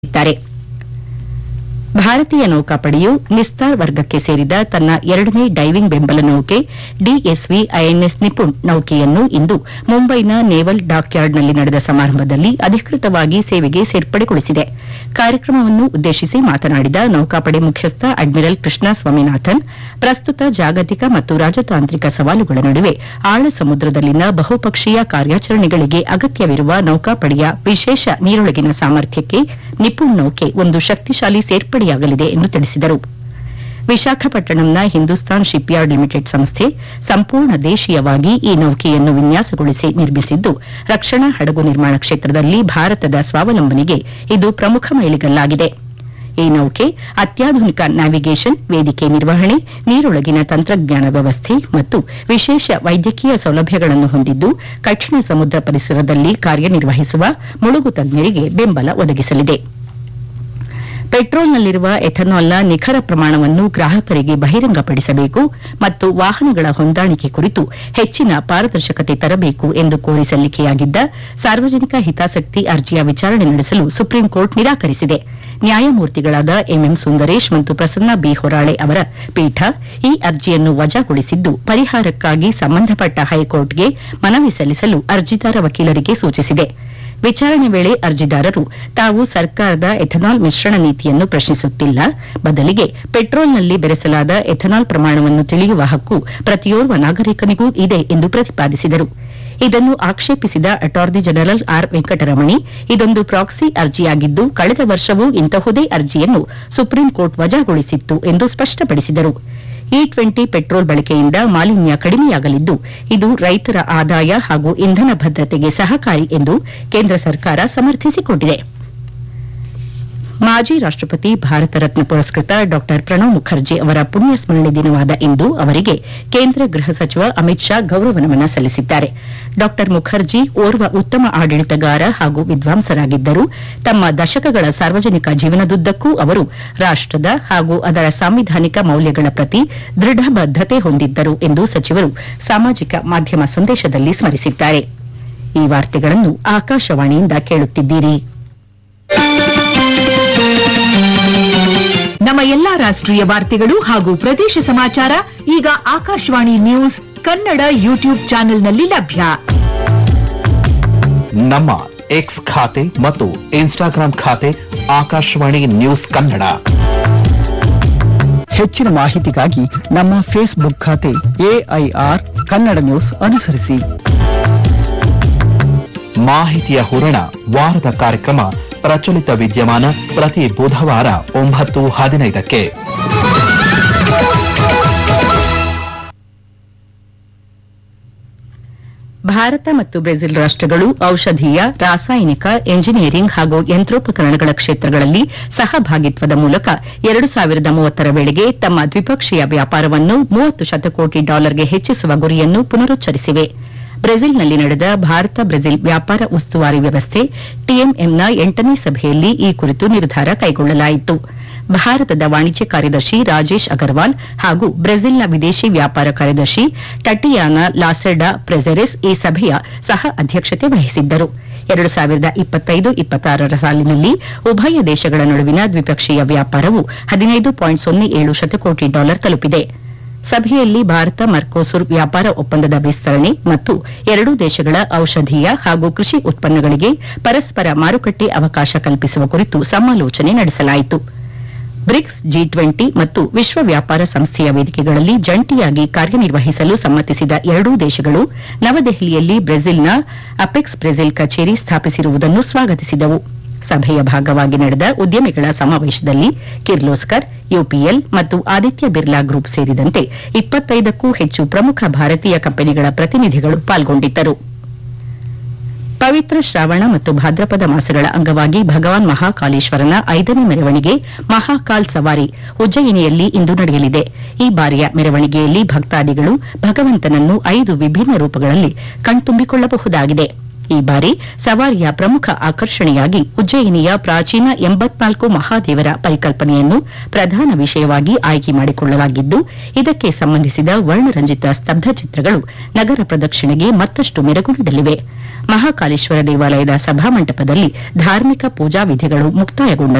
ಹೇಳಿದ್ದಾರೆ ಭಾರತೀಯ ನೌಕಾಪಡೆಯು ನಿಸ್ತಾರ್ ವರ್ಗಕ್ಕೆ ಸೇರಿದ ತನ್ನ ಎರಡನೇ ಡೈವಿಂಗ್ ಬೆಂಬಲ ನೌಕೆ ಡಿಎಸ್ವಿ ಐಎನ್ಎಸ್ ನಿಪುಣ್ ನೌಕೆಯನ್ನು ಇಂದು ಮುಂಬೈನ ನೇವಲ್ ಡಾಕ್ಯಾರ್ಡ್ನಲ್ಲಿ ನಡೆದ ಸಮಾರಂಭದಲ್ಲಿ ಅಧಿಕೃತವಾಗಿ ಸೇವೆಗೆ ಸೇರ್ಪಡೆಗೊಳಿಸಿದೆ ಕಾರ್ಯಕ್ರಮವನ್ನು ಉದ್ದೇಶಿಸಿ ಮಾತನಾಡಿದ ನೌಕಾಪಡೆ ಮುಖ್ಯಸ್ಥ ಅಡ್ಮಿರಲ್ ಕೃಷ್ಣ ಸ್ವಾಮಿನಾಥನ್ ಪ್ರಸ್ತುತ ಜಾಗತಿಕ ಮತ್ತು ರಾಜತಾಂತ್ರಿಕ ಸವಾಲುಗಳ ನಡುವೆ ಆಳ ಸಮುದ್ರದಲ್ಲಿನ ಬಹುಪಕ್ಷೀಯ ಕಾರ್ಯಾಚರಣೆಗಳಿಗೆ ಅಗತ್ಯವಿರುವ ನೌಕಾಪಡೆಯ ವಿಶೇಷ ನೀರೊಳಗಿನ ಸಾಮರ್ಥ್ಯಕ್ಕೆ ನಿಪುಣ್ ನೌಕೆ ಒಂದು ಶಕ್ತಿಶಾಲಿ ಸೇರ್ಪಡೆಯಾಗಲಿದೆ ಎಂದು ತಿಳಿಸಿದರು ವಿಶಾಖಪಟ್ಟಣಂನ ಹಿಂದೂಸ್ತಾನ್ ಶಿಪ್ಯಾರ್ಡ್ ಲಿಮಿಟೆಡ್ ಸಂಸ್ಥೆ ಸಂಪೂರ್ಣ ದೇಶೀಯವಾಗಿ ಈ ನೌಕೆಯನ್ನು ವಿನ್ಯಾಸಗೊಳಿಸಿ ನಿರ್ಮಿಸಿದ್ದು ರಕ್ಷಣಾ ಹಡಗು ನಿರ್ಮಾಣ ಕ್ಷೇತ್ರದಲ್ಲಿ ಭಾರತದ ಸ್ವಾವಲಂಬನೆಗೆ ಇದು ಪ್ರಮುಖ ಮೈಲಿಗಲ್ಲಾಗಿದೆ ಈ ನೌಕೆ ಅತ್ಯಾಧುನಿಕ ನ್ಯಾವಿಗೇಷನ್ ವೇದಿಕೆ ನಿರ್ವಹಣೆ ನೀರೊಳಗಿನ ತಂತ್ರಜ್ಞಾನ ವ್ಯವಸ್ಥೆ ಮತ್ತು ವಿಶೇಷ ವೈದ್ಯಕೀಯ ಸೌಲಭ್ಯಗಳನ್ನು ಹೊಂದಿದ್ದು ಕಠಿಣ ಸಮುದ್ರ ಪರಿಸರದಲ್ಲಿ ಕಾರ್ಯನಿರ್ವಹಿಸುವ ಮುಳುಗು ತಜ್ಞರಿಗೆ ಬೆಂಬಲ ಒದಗಿಸಲಿದೆ ಪೆಟ್ರೋಲ್ನಲ್ಲಿರುವ ಎಥನಾಲ್ನ ನಿಖರ ಪ್ರಮಾಣವನ್ನು ಗ್ರಾಹಕರಿಗೆ ಬಹಿರಂಗಪಡಿಸಬೇಕು ಮತ್ತು ವಾಹನಗಳ ಹೊಂದಾಣಿಕೆ ಕುರಿತು ಹೆಚ್ಚಿನ ಪಾರದರ್ಶಕತೆ ತರಬೇಕು ಎಂದು ಕೋರಿ ಸಲ್ಲಿಕೆಯಾಗಿದ್ದ ಸಾರ್ವಜನಿಕ ಹಿತಾಸಕ್ತಿ ಅರ್ಜಿಯ ವಿಚಾರಣೆ ನಡೆಸಲು ಸುಪ್ರೀಂ ಕೋರ್ಟ್ ನಿರಾಕರಿಸಿದೆ ನ್ಯಾಯಮೂರ್ತಿಗಳಾದ ಎಂಎಂ ಸುಂದರೇಶ್ ಮತ್ತು ಪ್ರಸನ್ನ ಬಿ ಹೊರಾಳೆ ಅವರ ಪೀಠ ಈ ಅರ್ಜಿಯನ್ನು ವಜಾಗೊಳಿಸಿದ್ದು ಪರಿಹಾರಕ್ಕಾಗಿ ಸಂಬಂಧಪಟ್ಟ ಹೈಕೋರ್ಟ್ಗೆ ಮನವಿ ಸಲ್ಲಿಸಲು ಅರ್ಜಿದಾರ ವಕೀಲರಿಗೆ ಸೂಚಿಸಿದೆ ವಿಚಾರಣೆ ವೇಳೆ ಅರ್ಜಿದಾರರು ತಾವು ಸರ್ಕಾರದ ಎಥನಾಲ್ ಮಿಶ್ರಣ ನೀತಿಯನ್ನು ಪ್ರಶ್ನಿಸುತ್ತಿಲ್ಲ ಬದಲಿಗೆ ಪೆಟ್ರೋಲ್ನಲ್ಲಿ ಬೆರೆಸಲಾದ ಎಥನಾಲ್ ಪ್ರಮಾಣವನ್ನು ತಿಳಿಯುವ ಹಕ್ಕು ಪ್ರತಿಯೋರ್ವ ನಾಗರಿಕನಿಗೂ ಇದೆ ಎಂದು ಪ್ರತಿಪಾದಿಸಿದರು ಇದನ್ನು ಆಕ್ಷೇಪಿಸಿದ ಅಟಾರ್ನಿ ಜನರಲ್ ಆರ್ ವೆಂಕಟರಮಣಿ ಇದೊಂದು ಪ್ರಾಕ್ಸಿ ಅರ್ಜಿಯಾಗಿದ್ದು ಕಳೆದ ವರ್ಷವೂ ಇಂತಹುದೇ ಅರ್ಜಿಯನ್ನು ಸುಪ್ರೀಂ ಕೋರ್ಟ್ ವಜಾಗೊಳಿಸಿತ್ತು ಎಂದು ಸ್ಪಷ್ಟಪಡಿಸಿದರು ಇ ಟ್ವೆಂಟಿ ಪೆಟ್ರೋಲ್ ಬಳಕೆಯಿಂದ ಮಾಲಿನ್ಯ ಕಡಿಮೆಯಾಗಲಿದ್ದು ಇದು ರೈತರ ಆದಾಯ ಹಾಗೂ ಇಂಧನ ಭದ್ರತೆಗೆ ಸಹಕಾರಿ ಎಂದು ಕೇಂದ್ರ ಸರ್ಕಾರ ಸಮರ್ಥಿಸಿಕೊಂಡಿದೆ ಮಾಜಿ ರಾಷ್ಟಪತಿ ಭಾರತ ರತ್ನ ಪುರಸ್ಕೃತ ಡಾ ಪ್ರಣವ್ ಮುಖರ್ಜಿ ಅವರ ಪುಣ್ಯ ಸ್ಮರಣೆ ದಿನವಾದ ಇಂದು ಅವರಿಗೆ ಕೇಂದ್ರ ಗೃಹ ಸಚಿವ ಅಮಿತ್ ಶಾ ಗೌರವ ನಮನ ಸಲ್ಲಿಸಿದ್ದಾರೆ ಡಾ ಮುಖರ್ಜಿ ಓರ್ವ ಉತ್ತಮ ಆಡಳಿತಗಾರ ಹಾಗೂ ವಿದ್ವಾಂಸರಾಗಿದ್ದರು ತಮ್ಮ ದಶಕಗಳ ಸಾರ್ವಜನಿಕ ಜೀವನದುದ್ದಕ್ಕೂ ಅವರು ರಾಷ್ಟದ ಹಾಗೂ ಅದರ ಸಾಂವಿಧಾನಿಕ ಮೌಲ್ಯಗಳ ಪ್ರತಿ ದೃಢ ಬದ್ಧತೆ ಹೊಂದಿದ್ದರು ಎಂದು ಸಚಿವರು ಸಾಮಾಜಿಕ ಮಾಧ್ಯಮ ಸಂದೇಶದಲ್ಲಿ ಸ್ಮರಿಸಿದ್ದಾರೆ ಈ ವಾರ್ತೆಗಳನ್ನು ಆಕಾಶವಾಣಿಯಿಂದ ಕೇಳುತ್ತಿದ್ದೀರಿ ನಮ್ಮ ಎಲ್ಲಾ ರಾಷ್ಟ್ರೀಯ ವಾರ್ತೆಗಳು ಹಾಗೂ ಪ್ರದೇಶ ಸಮಾಚಾರ ಈಗ ಆಕಾಶವಾಣಿ ನ್ಯೂಸ್ ಕನ್ನಡ ಯೂಟ್ಯೂಬ್ ಚಾನೆಲ್ನಲ್ಲಿ ಲಭ್ಯ ನಮ್ಮ ಎಕ್ಸ್ ಖಾತೆ ಮತ್ತು ಇನ್ಸ್ಟಾಗ್ರಾಂ ಖಾತೆ ಆಕಾಶವಾಣಿ ನ್ಯೂಸ್ ಕನ್ನಡ ಹೆಚ್ಚಿನ ಮಾಹಿತಿಗಾಗಿ ನಮ್ಮ ಫೇಸ್ಬುಕ್ ಖಾತೆ ಎಐಆರ್ ಕನ್ನಡ ನ್ಯೂಸ್ ಅನುಸರಿಸಿ ಮಾಹಿತಿಯ ಹೂರಣ ವಾರದ ಕಾರ್ಯಕ್ರಮ ಪ್ರಚಲಿತ ವಿದ್ಯಮಾನ ಪ್ರತಿ ಬುಧವಾರ ಒಂಬತ್ತು ಹದಿನೈದಕ್ಕೆ ಭಾರತ ಮತ್ತು ಬ್ರೆಜಿಲ್ ರಾಷ್ಟಗಳು ಔಷಧೀಯ ರಾಸಾಯನಿಕ ಎಂಜಿನಿಯರಿಂಗ್ ಹಾಗೂ ಯಂತ್ರೋಪಕರಣಗಳ ಕ್ಷೇತ್ರಗಳಲ್ಲಿ ಸಹಭಾಗಿತ್ವದ ಮೂಲಕ ಎರಡು ಸಾವಿರದ ಮೂವತ್ತರ ವೇಳೆಗೆ ತಮ್ಮ ದ್ವಿಪಕ್ಷೀಯ ವ್ಯಾಪಾರವನ್ನು ಮೂವತ್ತು ಶತಕೋಟಿ ಡಾಲರ್ಗೆ ಹೆಚ್ಚಿಸುವ ಗುರಿಯನ್ನು ಪುನರುಚ್ಚರಿಸಿವೆ ಬ್ರೆಜಿಲ್ನಲ್ಲಿ ನಡೆದ ಭಾರತ ಬ್ರೆಜಿಲ್ ವ್ಯಾಪಾರ ಉಸ್ತುವಾರಿ ವ್ಯವಸ್ಥೆ ಟಿಎಂಎಂನ ಎಂಟನೇ ಸಭೆಯಲ್ಲಿ ಈ ಕುರಿತು ನಿರ್ಧಾರ ಕೈಗೊಳ್ಳಲಾಯಿತು ಭಾರತದ ವಾಣಿಜ್ಯ ಕಾರ್ಯದರ್ಶಿ ರಾಜೇಶ್ ಅಗರ್ವಾಲ್ ಹಾಗೂ ಬ್ರೆಜಿಲ್ನ ವಿದೇಶಿ ವ್ಯಾಪಾರ ಕಾರ್ಯದರ್ಶಿ ಟಟಿಯಾನಾ ಲಾಸೆಡಾ ಪ್ರೆಜೆರೆಸ್ ಈ ಸಭೆಯ ಸಹ ಅಧ್ಯಕ್ಷತೆ ವಹಿಸಿದ್ದರು ಎರಡು ಸಾವಿರದ ಇಪ್ಪತ್ತೈದು ಇಪ್ಪತ್ತಾರರ ಸಾಲಿನಲ್ಲಿ ಉಭಯ ದೇಶಗಳ ನಡುವಿನ ದ್ವಿಪಕ್ಷೀಯ ವ್ಯಾಪಾರವು ಹದಿನೈದು ಪಾಯಿಂಟ್ ಸೊನ್ನೆ ಏಳು ಶತಕೋಟಿ ಡಾಲರ್ ತಲುಪಿದೆ ಸಭೆಯಲ್ಲಿ ಭಾರತ ಮರ್ಕೋಸುರ್ ವ್ಯಾಪಾರ ಒಪ್ಪಂದದ ವಿಸ್ತರಣೆ ಮತ್ತು ಎರಡೂ ದೇಶಗಳ ಔಷಧೀಯ ಹಾಗೂ ಕೃಷಿ ಉತ್ಪನ್ನಗಳಿಗೆ ಪರಸ್ಪರ ಮಾರುಕಟ್ಟೆ ಅವಕಾಶ ಕಲ್ಪಿಸುವ ಕುರಿತು ಸಮಾಲೋಚನೆ ನಡೆಸಲಾಯಿತು ಬ್ರಿಕ್ಸ್ ಜಿ ಟ್ವೆಂಟಿ ಮತ್ತು ವಿಶ್ವ ವ್ಯಾಪಾರ ಸಂಸ್ಥೆಯ ವೇದಿಕೆಗಳಲ್ಲಿ ಜಂಟಿಯಾಗಿ ಕಾರ್ಯನಿರ್ವಹಿಸಲು ಸಮ್ಮತಿಸಿದ ಎರಡೂ ದೇಶಗಳು ನವದೆಹಲಿಯಲ್ಲಿ ಬ್ರೆಜಿಲ್ನ ಅಪೆಕ್ಸ್ ಬ್ರೆಜಿಲ್ ಕಚೇರಿ ಸ್ಥಾಪಿಸಿರುವುದನ್ನು ಸ್ವಾಗತಿಸಿದವು ಸಭೆಯ ಭಾಗವಾಗಿ ನಡೆದ ಉದ್ಯಮಿಗಳ ಸಮಾವೇಶದಲ್ಲಿ ಕಿರ್ಲೋಸ್ಕರ್ ಯುಪಿಎಲ್ ಮತ್ತು ಆದಿತ್ಯ ಬಿರ್ಲಾ ಗ್ರೂಪ್ ಸೇರಿದಂತೆ ಇಪ್ಪತ್ತೈದಕ್ಕೂ ಹೆಚ್ಚು ಪ್ರಮುಖ ಭಾರತೀಯ ಕಂಪನಿಗಳ ಪ್ರತಿನಿಧಿಗಳು ಪಾಲ್ಗೊಂಡಿದ್ದರು ಪವಿತ್ರ ಶ್ರಾವಣ ಮತ್ತು ಭಾದ್ರಪದ ಮಾಸಗಳ ಅಂಗವಾಗಿ ಭಗವಾನ್ ಮಹಾಕಾಲೇಶ್ವರನ ಐದನೇ ಮೆರವಣಿಗೆ ಮಹಾಕಾಲ್ ಸವಾರಿ ಉಜ್ಜಯಿನಿಯಲ್ಲಿ ಇಂದು ನಡೆಯಲಿದೆ ಈ ಬಾರಿಯ ಮೆರವಣಿಗೆಯಲ್ಲಿ ಭಕ್ತಾದಿಗಳು ಭಗವಂತನನ್ನು ಐದು ವಿಭಿನ್ನ ರೂಪಗಳಲ್ಲಿ ಕಣ್ತುಂಬಿಕೊಳ್ಳಬಹುದಾಗಿದೆ ಈ ಬಾರಿ ಸವಾರಿಯ ಪ್ರಮುಖ ಆಕರ್ಷಣೆಯಾಗಿ ಉಜ್ಜಯಿನಿಯ ಪ್ರಾಚೀನ ಎಂಬತ್ನಾಲ್ಕು ಮಹಾದೇವರ ಪರಿಕಲ್ಪನೆಯನ್ನು ಪ್ರಧಾನ ವಿಷಯವಾಗಿ ಆಯ್ಕೆ ಮಾಡಿಕೊಳ್ಳಲಾಗಿದ್ದು ಇದಕ್ಕೆ ಸಂಬಂಧಿಸಿದ ವರ್ಣರಂಜಿತ ಸ್ತಬ್ಧ ಚಿತ್ರಗಳು ನಗರ ಪ್ರದಕ್ಷಿಣೆಗೆ ಮತ್ತಷ್ಟು ಮೆರುಗು ನೀಡಲಿವೆ ಮಹಾಕಾಲೇಶ್ವರ ದೇವಾಲಯದ ಸಭಾಮಂಟಪದಲ್ಲಿ ಧಾರ್ಮಿಕ ಪೂಜಾ ವಿಧಿಗಳು ಮುಕ್ತಾಯಗೊಂಡ